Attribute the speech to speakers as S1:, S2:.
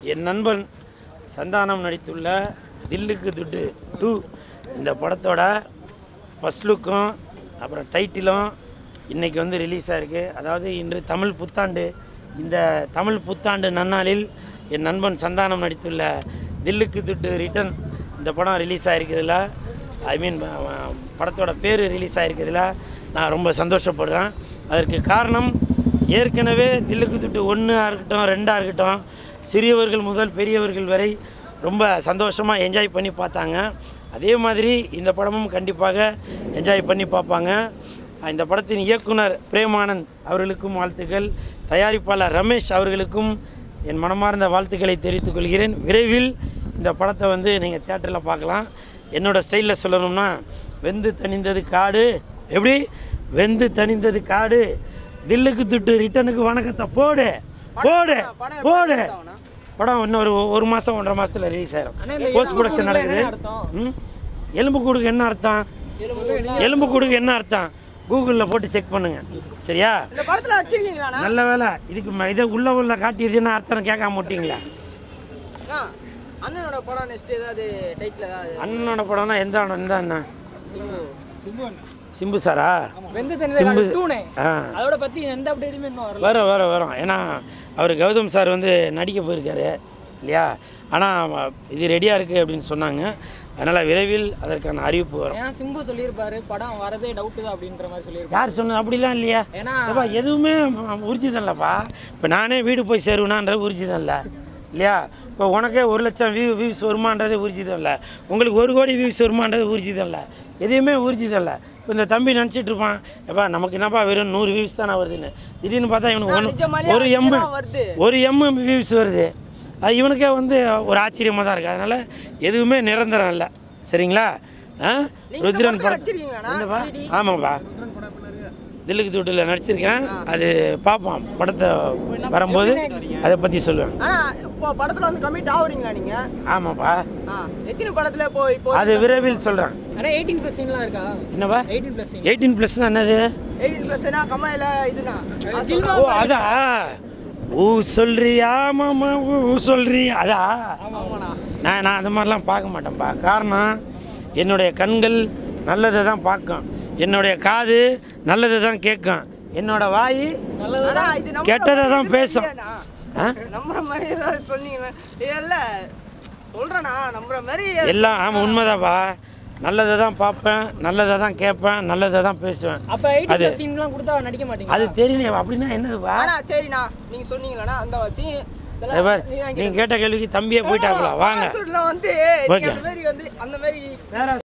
S1: என் நண்பன் சந்தானம் நடித்துள்ள தில்லுக்கு துட்டு டூ இந்த படத்தோட ஃபஸ்ட் லுக்கும் அப்புறம் டைட்டிலும் இன்றைக்கி வந்து ரிலீஸ் ஆயிருக்கு அதாவது இன்று தமிழ் புத்தாண்டு இந்த தமிழ் புத்தாண்டு நன்னாளில் என் நண்பன் சந்தானம் நடித்துள்ள தில்லுக்கு துட்டு ரிட்டன் இந்த படம் ரிலீஸ் ஆகிருக்குதுல ஐ மீன் படத்தோட பேர் ரிலீஸ் ஆகிருக்குதுல நான் ரொம்ப சந்தோஷப்படுறேன் அதற்கு காரணம் ஏற்கனவே தில்லுக்கு துட்டு ஒன்றாக இருக்கட்டும் ரெண்டாக இருக்கட்டும் சிறியவர்கள் முதல் பெரியவர்கள் வரை ரொம்ப சந்தோஷமாக என்ஜாய் பண்ணி பார்த்தாங்க அதே மாதிரி இந்த படமும் கண்டிப்பாக என்ஜாய் பண்ணி பார்ப்பாங்க இந்த படத்தின் இயக்குனர் பிரேமானந்த் அவர்களுக்கும் வாழ்த்துக்கள் தயாரிப்பாளர் ரமேஷ் அவர்களுக்கும் என் மனமார்ந்த வாழ்த்துக்களை தெரிவித்துக் கொள்கிறேன் விரைவில் இந்த படத்தை வந்து நீங்கள் தேட்டரில் பார்க்கலாம் என்னோட ஸ்டைலில் சொல்லணும்னா வெந்து தணிந்தது காடு எப்படி வெந்து தணிந்தது காடு தில்லுக்கு துட்டு ரிட்டனுக்கு வணக்கத்தை போடு போடு போடு படம் இன்னொரு ஒரு மாதம் ஒன்றரை மாதத்தில் ரிலீஸ் ஆயிரும் போஸ்ட் ப்ரொடக்ஷன் நடக்குது ம் எலும்பு கூடுக்கு என்ன அர்த்தம் எலும்பு கூடுக்கு என்ன அர்த்தம் கூகுளில் போட்டு செக் பண்ணுங்க சரியா
S2: இந்த படத்துல நடிச்சிருக்கீங்களா
S1: நல்ல வேலை இதுக்கு ம- இதை உள்ள உள்ள காட்டியது என்ன அர்த்தம் கேட்காம விட்டீங்களா
S2: அண்ணனோட படம் நெக்ஸ்ட் ஏதாவது டைட்டில் ஏதாவது
S1: அண்ணனோட படம்னா எந்த அண்ணன் எந்த அண்ணன்
S2: சிம்பு
S1: சிம்பு சாரா
S2: வெந்து
S1: சிம்பு
S2: டூனே
S1: ஆ
S2: அதோட பத்தி எந்த அப்டேட்டுமே இன்னும் வரல
S1: வரும் வரும் வரும் ஏன்னா அவர் கௌதம் சார் வந்து நடிக்க போயிருக்காரு இல்லையா ஆனால் இது ரெடியாக இருக்குது அப்படின்னு சொன்னாங்க அதனால் விரைவில் அதற்கான அறிவிப்பு வரும்
S2: ஏன்னா சிம்பு சொல்லியிருப்பாரு படம் வரதே டவுட் தான் அப்படின்ற மாதிரி சொல்லியிருப்பாரு
S1: யார் சொன்னது அப்படிலாம் இல்லையா
S2: ஏன்னா
S1: ஏப்பா எதுவுமே உறுதிதான் இல்லைப்பா இப்போ நானே வீடு போய் சேருவேனான்றது உறுதிதான் இல்லை இல்லையா இப்போ உனக்கே ஒரு லட்சம் வியூ வியூஸ் வருமான்றது ஊர்ஜிதம் இல்லை உங்களுக்கு ஒரு கோடி வியூஸ் வருமான்றது ஊர்ஜிதம் இல்லை எதையுமே ஊர்ஜிதம் இல்லை இப்போ இந்த தம்பி நினச்சிட்டு இருப்பான் எப்பா நமக்கு என்னப்பா வெறும் நூறு வியூஸ் தானே வருதுன்னு திடீர்னு பார்த்தா இவனுக்கு ஒன்று ஒரு எம்மு
S2: வருது
S1: ஒரு எம்மு வியூஸ் வருது அது இவனுக்கே வந்து ஒரு ஆச்சரியமாக தான் இருக்குது அதனால் எதுவுமே நிரந்தரம் இல்லை சரிங்களா ஆ ருத்ரன் படம்
S2: நடிச்சிருக்கீங்களாண்ணா?
S1: என்னப்பா ஆமாப்பா தில்லுக்கு தூட்டில் நடிச்சிருக்கேன் அது பார்ப்போம் படத்தை வரும்போது அதை பற்றி சொல்லுவேன்
S2: ஆனா இப்போ படத்துல வந்து கமிட் ஆகுறீங்களா நீங்க
S1: ஆமாப்பா
S2: ஆ, எத்தனை படத்துல இப்போ இப்போ
S1: அது விரைவில் சொல்கிறேன்
S2: ஆனா எயிட்டீன் ப்ளஸ் சீன்லாம் இருக்கா
S1: என்னப்பா
S2: எயிட்டீன் ப்ளஸ் சீன்
S1: எயிட்டீன் ப்ளஸ்னா என்னது
S2: எயிட்டீன் ப்ளஸ்னா கமாயில இதுனா
S1: ஓ அதா ஊ சொல்றியா மாமா ஊ சொல்றியா அதா
S2: ஆமாண்ணா
S1: நான் நான் அந்த மாதிரிலாம் பார்க்க மாட்டேன்ப்பா காரணம் என்னுடைய கண்கள் நல்லதை தான் பார்க்கும் என்னுடைய காது நல்லதை தான் கேட்கும் என்னோட வாய்
S2: நல்லதா இது நம்ம
S1: கெட்டதை தான் பேசும் ஆ
S2: நம்புற மாதிரி ஏதாவது சொன்னீங்கன்னா இல்ல சொல்றேண்ணா நம்புற மாதிரி
S1: எல்லாம் ஆமாம் உண்மைதாப்பா நல்லதை தான் பார்ப்பேன் நல்லதை தான் கேட்பேன் நல்லதை தான் பேசுவேன்
S2: அப்ப எயிட்டீன் ப்ளஸ் சீன்லாம் கொடுத்தா நடிக்க மாட்டீங்க
S1: அது தெரியல அப்படின்னா என்னதுப்பா
S2: ஆனா சரிண்ணா நீங்க சொன்னீங்களா அந்த சீன்
S1: இதோ பார், நீங்க கேட்ட கேள்விக்கு தம்பியே போயிட்டாங்களா வாங்க
S2: வந்து
S1: Okay.
S2: அந்த மாதிரி வந்து அந்த மாதிரி
S1: வேற